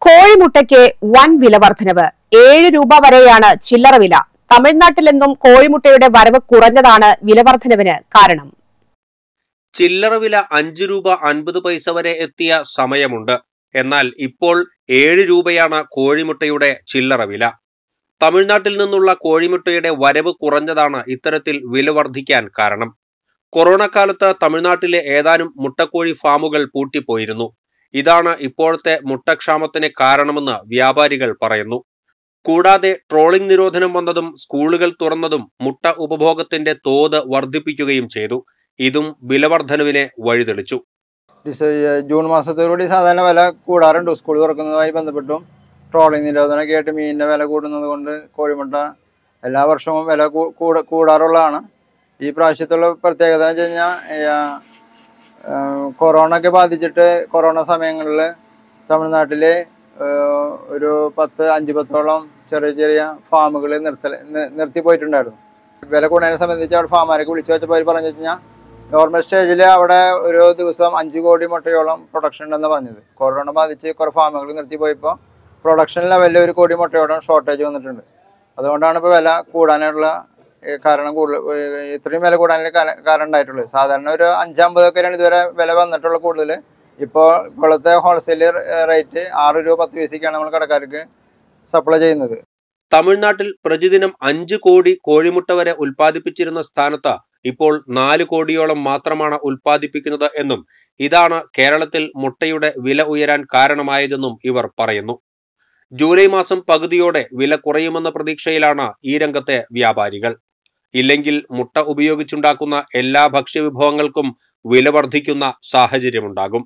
കോഴിമുട്ടയ്ക്ക് വൻ വില വർധനവ് ഏഴ് രൂപ വരെയാണ് ചില്ലറ വില തമിഴ്നാട്ടിൽ നിന്നും കോഴിമുട്ടയുടെ വരവ് കുറഞ്ഞതാണ് വിലവർധനവിന് കാരണം ചില്ലറ വില അഞ്ച് രൂപ അൻപത് പൈസ വരെ എത്തിയ സമയമുണ്ട് എന്നാൽ ഇപ്പോൾ ഏഴ് രൂപയാണ് കോഴിമുട്ടയുടെ ചില്ലറ വില തമിഴ്നാട്ടിൽ നിന്നുള്ള കോഴിമുട്ടയുടെ വരവ് കുറഞ്ഞതാണ് ഇത്തരത്തിൽ വില വർദ്ധിക്കാൻ കാരണം കൊറോണ കാലത്ത് തമിഴ്നാട്ടിലെ ഏതാനും മുട്ടക്കോഴി ഫാമുകൾ പൂട്ടിപ്പോയിരുന്നു ഇതാണ് ഇപ്പോഴത്തെ മുട്ടക്ഷാമത്തിന് കാരണമെന്ന് വ്യാപാരികൾ പറയുന്നു കൂടാതെ ട്രോളിംഗ് നിരോധനം വന്നതും സ്കൂളുകൾ തുറന്നതും മുട്ട ഉപഭോഗത്തിന്റെ തോത് വർദ്ധിപ്പിക്കുകയും ചെയ്തു ഇതും വിലവർദ്ധനവിനെ വഴിതെളിച്ചു ഡിസ ജൂൺ മാസത്തോടുകൂടി സാധാരണ വില കൂടാറുണ്ട് സ്കൂൾ തുറക്കുന്നതുമായി ബന്ധപ്പെട്ടും ട്രോളിംഗ് നിരോധനമൊക്കെ ആയിട്ട് മീനിൻ്റെ വില കൂടുന്നത് കൊണ്ട് കോഴിമുട്ട എല്ലാ വർഷവും വില കൂ- കൂട- കൂടാറുള്ളതാണ് ഈ പ്രാവശ്യത്തുള്ള പ്രത്യേകത എന്ന് വെച്ച് കഴിഞ്ഞാൽ കൊറോണ ഒക്കെ ബാധിച്ചിട്ട് കൊറോണ സമയങ്ങളിൽ തമിഴ്നാട്ടിൽ ഒരു പത്ത് അഞ്ച് പത്തോളം ചെറിയ ചെറിയ ഫാമുകൾ നിർത്തൽ നി- നിർത്തി പോയിട്ടുണ്ടായിരുന്നു വില കൂടുന്നതിനെ സംബന്ധിച്ച് അവിടെ ഫാമാരൊക്കെ വിളിച്ചു വെച്ചപ്പോൾ അവർ പറഞ്ഞു വെച്ച് കഴിഞ്ഞാൽ നോർമൽ സ്റ്റേജിൽ അവിടെ ഒരു ദിവസം അഞ്ച് കോടി മുട്ടയോളം പ്രൊഡക്ഷൻ ഉണ്ടെന്ന് പറഞ്ഞത് കൊറോണ ബാധിച്ച് കുറേ ഫാമുകൾ നിർത്തി പോയപ്പോൾ പ്രൊഡക്ഷൻ ലെവലിൽ ഒരു കോടി മുട്ടയോളം ഷോർട്ടേജ് വന്നിട്ടുണ്ട് അതുകൊണ്ടാണ് ഇപ്പോൾ വില കൂടാനുള്ള ഏഹ്, കാരണം കൂടുതൽ ഏഹ്, ഇത്രയും വില കൂടാനുള്ള കാര- കാരണം ഉണ്ടായിട്ടുള്ളത് സാധാരണ ഒരു അഞ്ചമ്പതൊക്കെയാണ് ഇതുവരെ വില വന്നിട്ടുള്ള കൂടുതൽ ഇപ്പോൾ ഇപ്പോഴത്തെ ഹോൾസെയിൽ റേറ്റ് ആറ് രൂപ പത്ത് പൈസയ്ക്കാണ് നമ്മൾ കടക്കാർക്ക് സപ്ലൈ ചെയ്യുന്നത് തമിഴ്നാട്ടിൽ പ്രതിദിനം അഞ്ച് കോടി കോഴിമുട്ട വരെ ഉൽപ്പാദിപ്പിച്ചിരുന്ന സ്ഥാനത്ത് ഇപ്പോൾ നാല് കോടിയോളം മാത്രമാണ് ഉൽപ്പാദിപ്പിക്കുന്നത് എന്നും ഇതാണ് കേരളത്തിൽ മുട്ടയുടെ വില ഉയരാൻ കാരണമായതെന്നും ഇവർ പറയുന്നു ജൂലൈ മാസം പകുതിയോടെ വില കുറയുമെന്ന പ്രതീക്ഷയിലാണ് ഈ രംഗത്തെ വ്യാപാരികൾ ഇല്ലെങ്കിൽ മുട്ട ഉപയോഗിച്ചുണ്ടാക്കുന്ന എല്ലാ ഭക്ഷ്യവിഭവങ്ങൾക്കും വില വർദ്ധിക്കുന്ന സാഹചര്യമുണ്ടാകും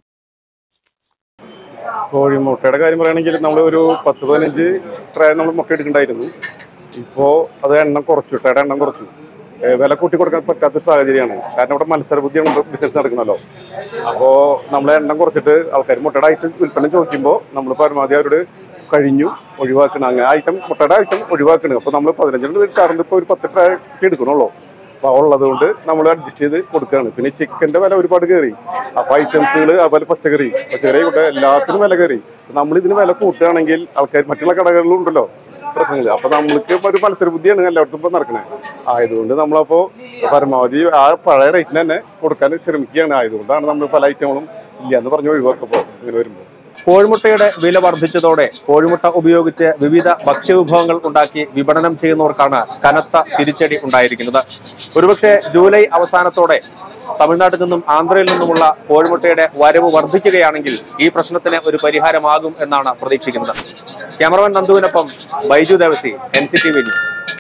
കോഴിമുട്ടയുടെ കാര്യം പറയുകയാണെങ്കിൽ നമ്മൾ ഒരു പത്ത് പതിനഞ്ച് ട്രേ നമ്മൾ മുട്ട എടുക്കണ്ടായിരുന്നു ഇപ്പോൾ അത് എണ്ണം കുറച്ചു മുട്ടയുടെ എണ്ണം കുറച്ചു ഏ, വില കൂട്ടി കൊടുക്കാൻ പറ്റാത്തൊരു സാഹചര്യമാണ് കാരണം ഇവിടെ മത്സരബുദ്ധിയാണ് ബിസിനസ് നടക്കുന്നല്ലോ അപ്പോൾ നമ്മൾ എണ്ണം കുറച്ചിട്ട് ആൾക്കാർ മുട്ടയുടെ ഐറ്റം ഉൽപ്പന്നം ചോദിക്കുമ്പോൾ നമ്മൾ പരമാവധി അവരോട് കഴിഞ്ഞു ഒഴിവാക്കണം അങ്ങനെ ഐറ്റം മുട്ടയുടെ ഐറ്റം ഒഴിവാക്കണം അപ്പോൾ നമ്മൾ പതിനഞ്ചിന് എടുക്കാറുണ്ട് ഇപ്പോൾ ഒരു പത്ത് ട്രേ ഒക്കെ എടുക്കണുള്ളൂ അപ്പോൾ ഉള്ളത് കൊണ്ട് നമ്മൾ അഡ്ജസ്റ്റ് ചെയ്ത് കൊടുക്കുകയാണ് പിന്നെ ചിക്കന്റെ വില ഒരുപാട് കയറി അപ്പോൾ ഐറ്റംസുകൾ അതുപോലെ പച്ചക്കറി പച്ചക്കറി കൂടെ എല്ലാത്തിനും വില കയറി നമ്മൾ ഇതിന് വില കൂട്ടുകയാണെങ്കിൽ ആൾക്കാർ മറ്റുള്ള കടകളിലും ഉണ്ടല്ലോ പ്രശ്നങ്ങൾ അപ്പൊ നമ്മൾക്ക് ഇപ്പൊ ഒരു മത്സര ബുദ്ധിയാണ് എല്ലായിടത്തും ഇപ്പൊ നടക്കണേ ആയതുകൊണ്ട് നമ്മളപ്പോ പരമാവധി ആ പഴയ റേറ്റിന് തന്നെ കൊടുക്കാൻ ശ്രമിക്കുകയാണ് ആയതുകൊണ്ടാണ് നമ്മൾ പല ഐറ്റങ്ങളും ഇല്ല എന്ന് പറഞ്ഞ് ഒഴിവാക്കപ്പോ ഇങ്ങനെ വരുമ്പോൾ കോഴിമുട്ടയുടെ വില വർദ്ധിച്ചതോടെ കോഴിമുട്ട ഉപയോഗിച്ച് വിവിധ ഭക്ഷ്യവിഭവങ്ങൾ ഉണ്ടാക്കി വിപണനം ചെയ്യുന്നവർക്കാണ് കനത്ത തിരിച്ചടി ഉണ്ടായിരിക്കുന്നത് ഒരുപക്ഷെ ജൂലൈ അവസാനത്തോടെ തമിഴ്നാട്ടിൽ നിന്നും ആന്ധ്രയിൽ നിന്നുമുള്ള കോഴിമുട്ടയുടെ വരവ് വർദ്ധിക്കുകയാണെങ്കിൽ ഈ പ്രശ്നത്തിന് ഒരു പരിഹാരമാകും എന്നാണ് പ്രതീക്ഷിക്കുന്നത് ക്യാമറമാൻ നന്ദുവിനൊപ്പം Baiju Devasi N C T V news